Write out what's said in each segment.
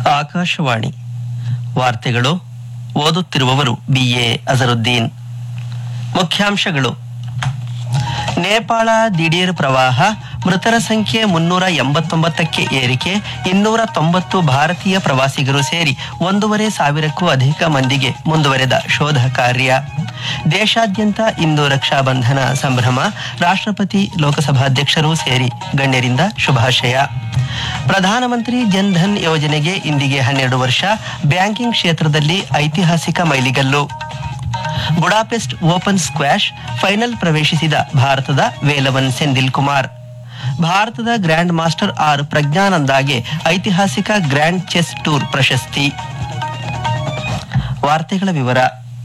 ಆಕಾಶವಾಣಿ ವಾರ್ತೆಗಳು ಓದುತ್ತಿರುವವರು ಬಿಎ ಅಜರುದ್ದೀನ್ ಮುಖ್ಯಾಂಶಗಳು ನೇಪಾಳ ದಿಢೀರ್ ಪ್ರವಾಹ ಮೃತರ ಸಂಖ್ಯೆ ಮುನ್ನೂರ ಎಂಬತ್ತೊಂಬತ್ತಕ್ಕೆ ಏರಿಕೆ ಇನ್ನೂರ ತೊಂಬತ್ತು ಭಾರತೀಯ ಪ್ರವಾಸಿಗರು ಸೇರಿ ಒಂದೂವರೆ ಸಾವಿರಕ್ಕೂ ಅಧಿಕ ಮಂದಿಗೆ ಮುಂದುವರೆದ ಶೋಧ ಕಾರ್ಯ ದೇಶಾದ್ಯಂತ ಇಂದು ರಕ್ಷಾಬಂಧನ ಸಂಭ್ರಮ ರಾಷ್ಟ್ರಪತಿ ಲೋಕಸಭಾಧ್ಯಕ್ಷರು ಸೇರಿ ಗಣ್ಯರಿಂದ ಶುಭಾಶಯ ಪ್ರಧಾನಮಂತ್ರಿ ಜನ್ಧನ್ ಯೋಜನೆಗೆ ಇಂದಿಗೆ ಹನ್ನೆರಡು ವರ್ಷ ಬ್ಯಾಂಕಿಂಗ್ ಕ್ಷೇತ್ರದಲ್ಲಿ ಐತಿಹಾಸಿಕ ಮೈಲಿಗಲ್ಲು ಬುಡಾಪೆಸ್ಟ್ ಓಪನ್ ಸ್ಕ್ವಾಷ್ ಫೈನಲ್ ಪ್ರವೇಶಿಸಿದ ಭಾರತದ ವೇಲವನ್ ಸೆಂದಿಲ್ ಕುಮಾರ್ ಭಾರತದ ಗ್ರ್ಯಾಂಡ್ ಮಾಸ್ಟರ್ ಆರ್ ಪ್ರಜ್ಞಾನಂದಾಗೆ ಐತಿಹಾಸಿಕ ಗ್ರ್ಯಾಂಡ್ ಚೆಸ್ ಟೂರ್ ಪ್ರಶಸ್ತಿ ವಾರ್ತೆಗಳ ವಿವರ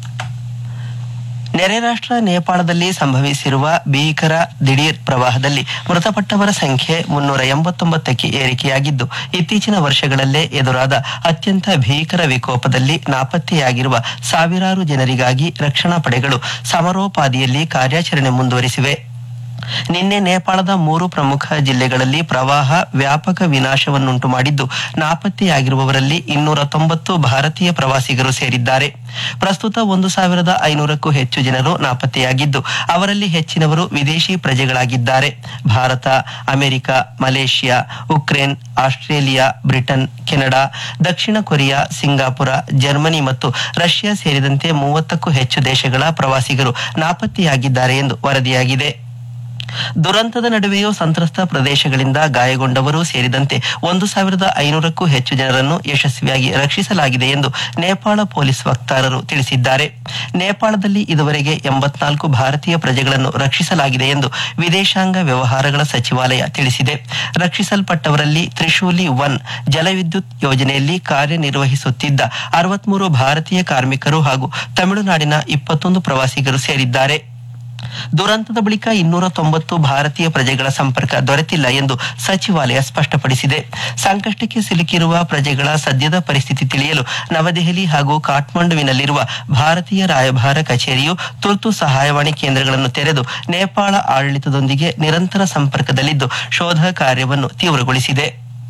ನೆರೆ ರಾಷ್ಟ್ರ ನೇಪಾಳದಲ್ಲಿ ಸಂಭವಿಸಿರುವ ಭೀಕರ ದಿಢೀರ್ ಪ್ರವಾಹದಲ್ಲಿ ಮೃತಪಟ್ಟವರ ಸಂಖ್ಯೆ ಮುನ್ನೂರ ಎಂಬತ್ತೊಂಬತ್ತಕ್ಕೆ ಏರಿಕೆಯಾಗಿದ್ದು ಇತ್ತೀಚಿನ ವರ್ಷಗಳಲ್ಲೇ ಎದುರಾದ ಅತ್ಯಂತ ಭೀಕರ ವಿಕೋಪದಲ್ಲಿ ನಾಪತ್ತೆಯಾಗಿರುವ ಸಾವಿರಾರು ಜನರಿಗಾಗಿ ರಕ್ಷಣಾ ಪಡೆಗಳು ಸಮರೋಪಾದಿಯಲ್ಲಿ ಕಾರ್ಯಾಚರಣೆ ಮುಂದುವರಿಸಿವೆ ನಿನ್ನೆ ನೇಪಾಳದ ಮೂರು ಪ್ರಮುಖ ಜಿಲ್ಲೆಗಳಲ್ಲಿ ಪ್ರವಾಹ ವ್ಯಾಪಕ ವಿನಾಶವನ್ನುಂಟು ಮಾಡಿದ್ದು ನಾಪತ್ತೆಯಾಗಿರುವವರಲ್ಲಿ ಇನ್ನೂರ ತೊಂಬತ್ತು ಭಾರತೀಯ ಪ್ರವಾಸಿಗರು ಸೇರಿದ್ದಾರೆ ಪ್ರಸ್ತುತ ಒಂದು ಸಾವಿರದ ಐನೂರಕ್ಕೂ ಹೆಚ್ಚು ಜನರು ನಾಪತ್ತೆಯಾಗಿದ್ದು ಅವರಲ್ಲಿ ಹೆಚ್ಚಿನವರು ವಿದೇಶಿ ಪ್ರಜೆಗಳಾಗಿದ್ದಾರೆ Bharata America Malaysia Ukraine Australia Britain Canada ದಕ್ಷಿಣ ಕೊರಿಯಾ ಸಿಂಗಾಪುರ ಜರ್ಮನಿ ಮತ್ತು ರಷ್ಯಾ ಸೇರಿದಂತೆ ಮೂವತ್ತಕ್ಕೂ ಹೆಚ್ಚು ದೇಶಗಳ ಪ್ರವಾಸಿಗರು ನಾಪತ್ತೆಯಾಗಿದ್ದಾರೆ ಎಂದು ವರದಿಯಾಗಿದೆ ದುರಂತದ ನಡುವೆಯೂ ಸಂತ್ರಸ್ತ ಪ್ರದೇಶಗಳಿಂದ ಗಾಯಗೊಂಡವರು ಸೇರಿದಂತೆ ಒಂದು ಸಾವಿರದ ಐನೂರಕ್ಕೂ ಹೆಚ್ಚು ಜನರನ್ನು ಯಶಸ್ವಿಯಾಗಿ ರಕ್ಷಿಸಲಾಗಿದೆ ಎಂದು ನೇಪಾಳ ಪೊಲೀಸ್ ವಕ್ತಾರರು ತಿಳಿಸಿದ್ದಾರೆ ನೇಪಾಳದಲ್ಲಿ ಇದುವರೆಗೆ ಎಂಬತ್ನಾಲ್ಕು ಭಾರತೀಯ ಪ್ರಜೆಗಳನ್ನು ರಕ್ಷಿಸಲಾಗಿದೆ ಎಂದು ವಿದೇಶಾಂಗ ವ್ಯವಹಾರಗಳ ಸಚಿವಾಲಯ ತಿಳಿಸಿದೆ ರಕ್ಷಿಸಲ್ಪಟ್ಟವರಲ್ಲಿ ತ್ರಿಶೂಲಿ ಒನ್ ಜಲವಿದ್ಯುತ್ ಯೋಜನೆಯಲ್ಲಿ ಕಾರ್ಯನಿರ್ವಹಿಸುತ್ತಿದ್ದ ಅರವತ್ಮೂರು ಭಾರತೀಯ ಕಾರ್ಮಿಕರು ಹಾಗೂ ತಮಿಳುನಾಡಿನ ಇಪ್ಪತ್ತೊಂದು ಪ್ರವಾಸಿಗರು ಸೇರಿದ್ದಾರೆ ದುರಂತದ ಬಳಿಕ ಇನ್ನೂರ ತೊಂಬತ್ತು ಭಾರತೀಯ ಪ್ರಜೆಗಳ ಸಂಪರ್ಕ ದೊರೆತಿಲ್ಲ ಎಂದು ಸಚಿವಾಲಯ ಸ್ಪಷ್ಟಪಡಿಸಿದೆ ಸಂಕಷ್ಟಕ್ಕೆ ಸಿಲುಕಿರುವ ಪ್ರಜೆಗಳ ಸದ್ಯದ ಪರಿಸ್ಥಿತಿ ತಿಳಿಯಲು ನವದೆಹಲಿ ಹಾಗೂ ಕಾಠ್ಮಂಡುವಿನಲ್ಲಿರುವ ಭಾರತೀಯ ರಾಯಭಾರ ಕಚೇರಿಯು ತುರ್ತು ಸಹಾಯವಾಣಿ ಕೇಂದ್ರಗಳನ್ನು ತೆರೆದು ನೇಪಾಳ ಆಡಳಿತದೊಂದಿಗೆ ನಿರಂತರ ಸಂಪರ್ಕದಲ್ಲಿದ್ದು ಶೋಧ ಕಾರ್ಯವನ್ನು ತೀವ್ರಗೊಳಿಸಿದೆ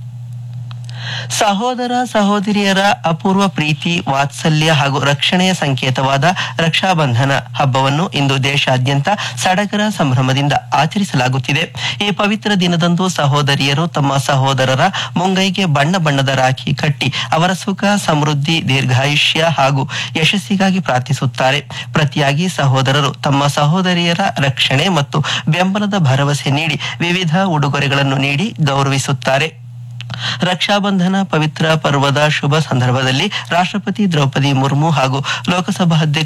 ಸಹೋದರ ಸಹೋದರಿಯರ ಅಪೂರ್ವ ಪ್ರೀತಿ ವಾತ್ಸಲ್ಯ ಹಾಗೂ ರಕ್ಷಣೆಯ ಸಂಕೇತವಾದ ರಕ್ಷಾಬಂಧನ ಹಬ್ಬವನ್ನು ಇಂದು ದೇಶಾದ್ಯಂತ ಸಡಗರ ಸಂಭ್ರಮದಿಂದ ಆಚರಿಸಲಾಗುತ್ತಿದೆ ಈ ಪವಿತ್ರ ದಿನದಂದು ಸಹೋದರಿಯರು ತಮ್ಮ ಸಹೋದರರ ಮುಂಗೈಗೆ ಬಣ್ಣ ಬಣ್ಣದ ರಾಖಿ ಕಟ್ಟಿ ಅವರ ಸುಖ ಸಮೃದ್ಧಿ ದೀರ್ಘಾಯುಷ್ಯ ಹಾಗೂ ಯಶಸ್ಸಿಗಾಗಿ ಪ್ರಾರ್ಥಿಸುತ್ತಾರೆ ಪ್ರತಿಯಾಗಿ ಸಹೋದರರು ತಮ್ಮ ಸಹೋದರಿಯರ ರಕ್ಷಣೆ ಮತ್ತು ಬೆಂಬಲದ ಭರವಸೆ ನೀಡಿ ವಿವಿಧ ಉಡುಗೊರೆಗಳನ್ನು ನೀಡಿ ಗೌರವಿಸುತ್ತಾರೆ ರಕ್ಷಾಬಂಧನ ಪವಿತ್ರ ಪರ್ವದ ಶುಭ ಸಂದರ್ಭದಲ್ಲಿ ರಾಷ್ಟ್ರಪತಿ ದ್ರೌಪದಿ ಮುರ್ಮು ಹಾಗೂ ಲೋಕಸಭಾಧ್ಯಕ್ಷ